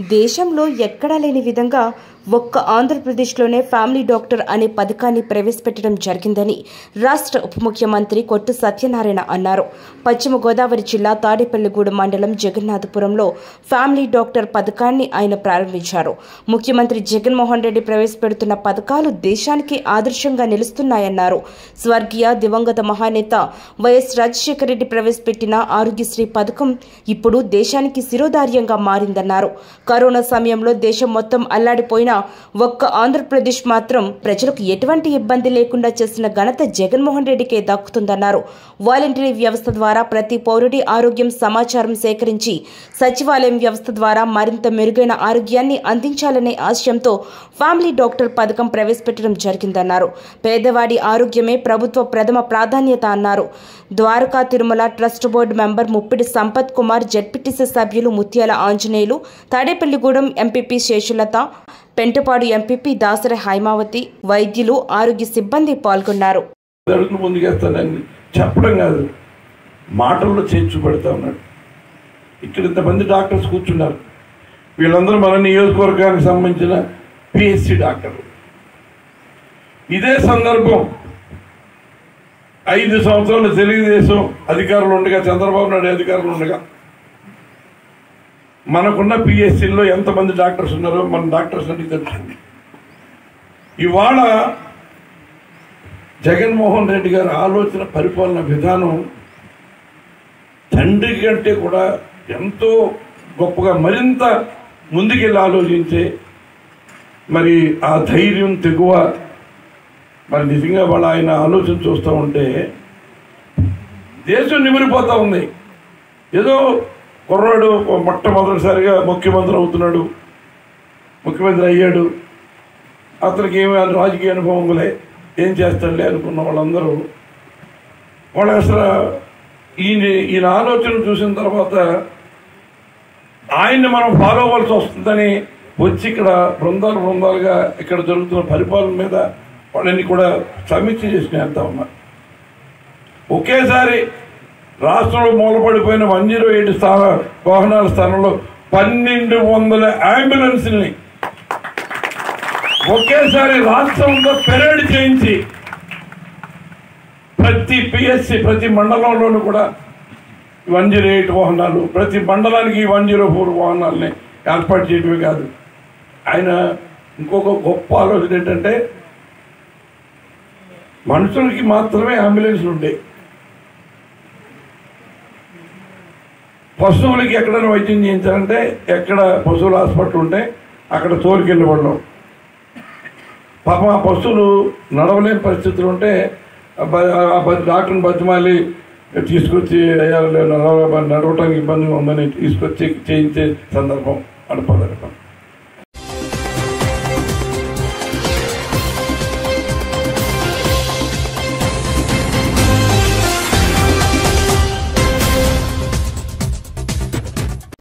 దేశంలో ఎక్కడా లేని విధంగా ఒక్క ఆంధ్రప్రదేశ్లోనే ఫ్యామిలీ డాక్టర్ అనే పథకాన్ని ప్రవేశపెట్టడం జరిగిందని రాష్ట్ర ఉప ముఖ్యమంత్రి కొట్టు సత్యనారాయణ అన్నారు పశ్చిమ గోదావరి జిల్లా తాడేపల్లిగూడెం మండలం జగన్నాథపురంలో ఫ్యామిలీ డాక్టర్ పథకాన్ని ఆయన ప్రారంభించారు ముఖ్యమంత్రి జగన్మోహన్ రెడ్డి ప్రవేశపెడుతున్న పథకాలు దేశానికి ఆదర్శంగా నిలుస్తున్నాయన్నారు స్వర్గీయ దివంగత మహానేత వైఎస్ రాజశేఖర రెడ్డి ప్రవేశపెట్టిన ఆరోగ్యశ్రీ పథకం ఇప్పుడు దేశానికి శిరోధార్యంగా మారిందన్నారు కరోనా సమయంలో దేశం మొత్తం అల్లాడిపోయినా ఒక్క ఆంధ్రప్రదేశ్ మాత్రం ప్రజలకు ఎటువంటి ఇబ్బంది లేకుండా చేసిన ఘనత జగన్మోహన్ రెడ్డికే దక్కుతుందన్నారు వాలంటరీ వ్యవస్థ ద్వారా ప్రతి పౌరుడి ఆరోగ్యం సమాచారం సేకరించి సచివాలయం వ్యవస్థ ద్వారా మరింత మెరుగైన ఆరోగ్యాన్ని అందించాలనే ఆశయంతో ఫ్యామిలీ డాక్టర్ పథకం ప్రవేశపెట్టడం జరిగిందన్నారు పేదవాడి ఆరోగ్యమే ప్రభుత్వ ప్రథమ ప్రాధాన్యత అన్నారు Dwaraka Tirumala trust board member Muppidi Sampath Kumar ZPTC సభ్యులు ముత్యాల ఆంజనేయులు తాడేపల్లిగూడెం ఎంపీపీ శేషులత పెంటపాడు ఎంపీపీ దాసరి హైమావతి వైద్యులు ఆరోగ్య సిబ్బంది పాల్గొన్నారు జరుగుతున్న ముందుకేస్తానని చెప్పడం కాదు మాటల్లో చేర్చు పెడతా ఉన్నాడు ఇక్కడ ఇంతమంది డాక్టర్స్ కూర్చున్నారు వీళ్ళందరూ మన నియోజకవర్గానికి సంబంధించిన పిహెచ్సి డాక్టర్లు ఇదే సందర్భం ఐదు సంవత్సరాలు తెలుగుదేశం అధికారులు ఉండగా చంద్రబాబు నాయుడు అధికారులు ఉండగా మనకున్న పిఎస్సీల్లో ఎంతమంది డాక్టర్స్ ఉన్నారో మన డాక్టర్స్ అన్ని తెలుస్తుంది ఇవాళ జగన్మోహన్ రెడ్డి గారి ఆలోచన పరిపాలన విధానం తండ్రి కంటే కూడా ఎంతో గొప్పగా మరింత ముందుకెళ్ళి ఆలోచించే మరి ఆ ధైర్యం తెగువ మరి నిజంగా వాళ్ళ ఆయన ఆలోచన చూస్తూ ఉంటే దేశం నిమిరిపోతా ఉంది ఏదో కుర్రాడు మొట్టమొదటిసారిగా ముఖ్యమంత్రి అవుతున్నాడు ముఖ్యమంత్రి అయ్యాడు అతనికి ఏమి రాజకీయ అనుభవంలే ఏం చేస్తాడులే అనుకున్న వాళ్ళందరూ వాళ్ళు అసలు ఈయన ఈయన ఆలోచన చూసిన తర్వాత ఆయన్ని మనం ఫాలో అవ్వాల్సి వస్తుందని వచ్చి ఇక్కడ బృందాలు బృందాలుగా ఇక్కడ జరుగుతున్న పరిపాలన మీద వాళ్ళని కూడా సమీక్ష చేసి వెళ్తా ఉన్నారు ఒకేసారి రాష్ట్రంలో మూలపడిపోయిన వన్ జీరో ఎయిట్ స్థాన వాహనాల స్థానంలో పన్నెండు వందల అంబులెన్స్ని ఒకేసారి రాష్ట్రంలో పెరేడ్ చేయించి ప్రతి పిఎస్సి ప్రతి మండలంలోనూ కూడా వన్ జీరో ఎయిట్ వాహనాలు ప్రతి మండలానికి వన్ జీరో ఫోర్ వాహనాలని ఏర్పాటు చేయడమే కాదు ఆయన ఇంకొక గొప్ప ఆలోచన ఏంటంటే మనుషులకి మాత్రమే అంబులెన్స్లు ఉంటాయి పశువులకి ఎక్కడైనా వైద్యం చేయించాలంటే ఎక్కడ పశువుల హాస్పిటల్ ఉంటే అక్కడ తోలుకెళ్ళి వాళ్ళం పాపం ఆ పశువులు నడవలేని పరిస్థితులు ఉంటే ఆ బ- ఆ బ- డాక్టర్ని బతిమాలి తీసుకొచ్చి అయ్యా నడవ నడవటానికి ఇబ్బందిగా ఉందని తీసుకొచ్చి చేయించే సందర్భం